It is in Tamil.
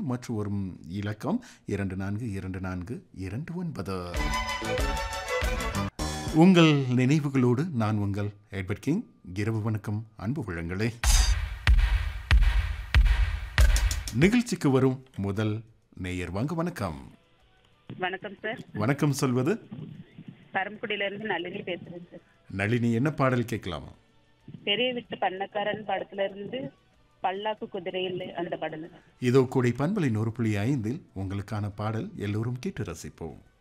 மற்றும் ஒரு இலக்கம் இரண்டு நான்கு இரண்டு நான்கு இரண்டு ஒன்பது உங்கள் நினைவுகளோடு நான் உங்கள் எட்வர்ட் கிங் இரவு வணக்கம் அன்பு விழங்களே நிகழ்ச்சிக்கு வரும் முதல் நேயர் வாங்க வணக்கம் வணக்கம் சார் வணக்கம் சொல்வது பரமக்குடியில இருந்து நளினி பேசுறேன் சார் நளினி என்ன பாடல் கேட்கலாமா பெரிய விட்டு பண்ணக்காரன் படத்துல இருந்து பல்லாக்கு குதிரையில் அந்த படம் இதோ கூடை பண்பலின் ஒரு புள்ளி ஐந்தில் உங்களுக்கான பாடல் எல்லோரும் கேட்டு ரசிப்போம்